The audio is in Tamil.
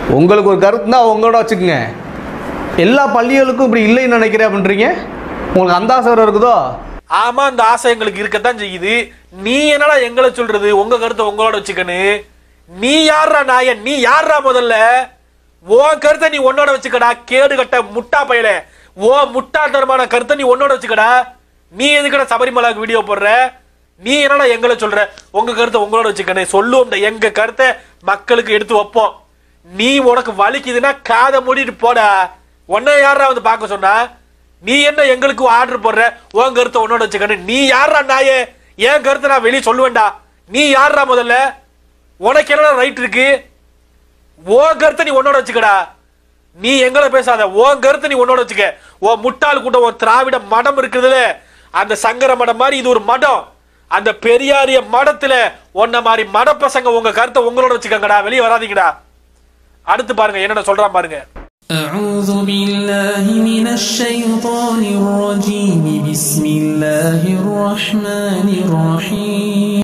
உங்களுக்கு ஒரு கருத்துனா உங்களோட வச்சுக்கோங்க எல்லா பள்ளிகளுக்கும் இப்படி இல்லைன்னு நினைக்கிறேன் அப்படின்றீங்க உங்களுக்கு அந்த ஆசை வேற இருக்குதோ ஆமா அந்த ஆசை எங்களுக்கு இருக்கத்தான் செய்யுது நீ என்னடா எங்களை சொல்றது உங்க கருத்தை உங்களோட வச்சுக்கன்னு நீ யாரா நாயன் நீ யாரா முதல்ல உன் கருத்தை நீ உன்னோட வச்சுக்கடா கேடு கட்ட முட்டா பயல உன் முட்டாள்தனமான கருத்தை நீ உன்னோட வச்சுக்கடா நீ எதுக்கடா சபரிமலாக்கு வீடியோ போடுற நீ என்னடா எங்களை சொல்ற உங்க கருத்தை உங்களோட வச்சுக்கன்னு சொல்லுவோம் எங்க கருத்தை மக்களுக்கு எடுத்து வைப்போம் நீ உனக்கு வலிக்குதுன்னா காதை மூடிட்டு போடா உன்னை யாரா வந்து பார்க்க சொன்னா நீ என்ன எங்களுக்கு ஆர்டர் போடுற உன் கருத்தை உன்னோட வச்சுக்கணும் நீ யாரா நாயே என் கருத்தை நான் வெளியே சொல்லுவேன்டா நீ யாரா முதல்ல உனக்கு என்ன ரைட் இருக்கு உன் கருத்தை நீ உன்னோட வச்சுக்கடா நீ எங்களை பேசாத உன் கருத்தை நீ உன்னோட வச்சுக்க உன் முட்டாள் கூட்டம் ஒரு திராவிட மடம் இருக்குதுல அந்த சங்கர மடம் மாதிரி இது ஒரு மடம் அந்த பெரியாரிய மடத்துல உன்ன மாதிரி மட பசங்க உங்க கருத்தை உங்களோட வச்சுக்கங்கடா வெளியே வராதீங்கடா அடுத்து பாருங்க என்னென்ன சொல்றான் பாருங்க أعوذ بالله من الشيطان الرجيم بسم الله الرحمن الرحيم